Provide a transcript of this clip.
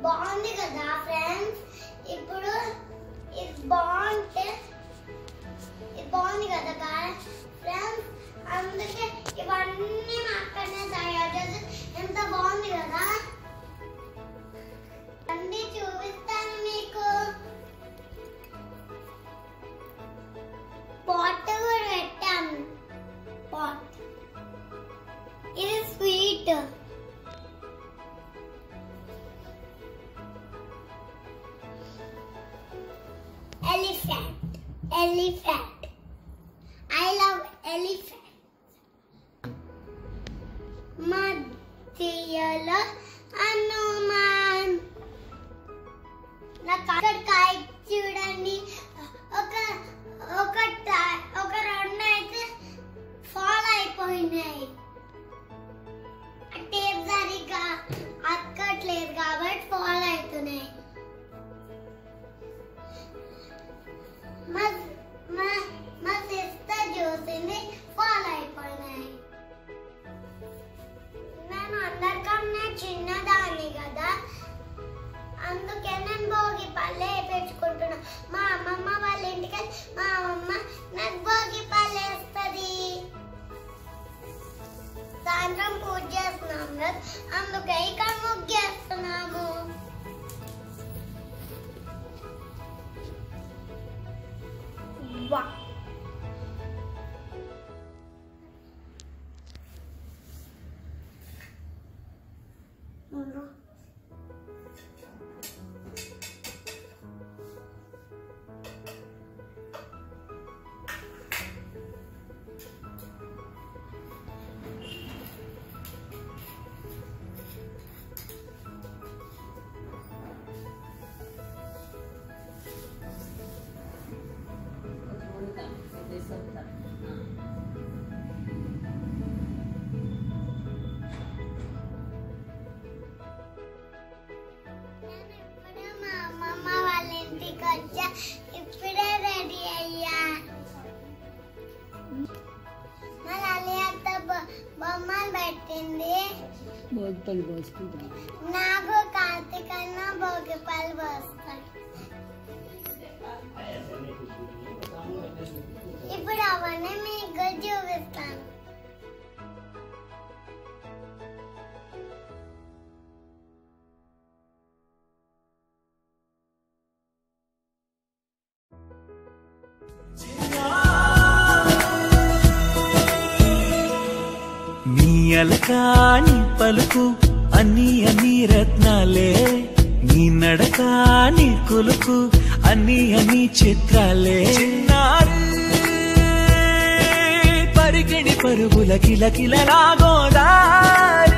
బాగుంది కదా ఫ్రెండ్స్ ఇప్పుడు ఇది బాగుంటే ఇది బాగుంది కదా ఫ్రెండ్స్ అందుకే ఇవన్నీ మా అక్కడనే తయారు చేసి ఎంత బాగుంది కదా అన్ని చూపిస్తాను మీకు పాట్ కూడా పెట్టాను పాట్ ఇది sweet elephant elephant i love elephant మధ్యలో హనుమాన్ నాకు అక్కడ కాయ చూడండి ఒక ఒక ట- ఒక రెండు అయితే ఫాల్ అయిపోయినాయి టేప్ సరిగ్గా అక్కట్లేదు కాబట్టి ఫాల్ అవుతున్నాయి మా మా మా సిస్టర్ చూసింది ఫాలో అయిపోయినాయి నేను అందరికన్నా చిన్నదాన్ని కదా అందుకే నేను భోగి పళ్ళు వేయించుకుంటున్నా మా అమ్మమ్మ వాళ్ళ ఇంటికి వెళ్ళి మా అమ్మమ్మ నాకు భోగి పళ్ళు వేస్తుంది సాయంత్రం పూజ చేస్తున్నాం కదా అందుకే ఇక్కడ ముగ్గేస్తున్నాము వా నేను ఇప్పుడే మా అమ్మమ్మ వాళ్ళ ఇంటికి వచ్చా ఇప్పుడే రెడీ అయ్యా మా లలి అత్త బొ- బొమ్మలు పెట్టింది భోగిపల్లి పోసుకుంటాం నాకు కార్తీకన్న భోగి పళ్ళు పోస్తాడు ఇప్పుడు అవన్నీ మీకు చూపిస్తాను నీ అలకాని పలుకు అన్ని అన్ని రత్నాలే నీ నడకాని కొలుకు అన్ని అన్ని చిత్రాలే చిన్నారి పరిగిణి పరుగుల కిల కిలలాగోదారి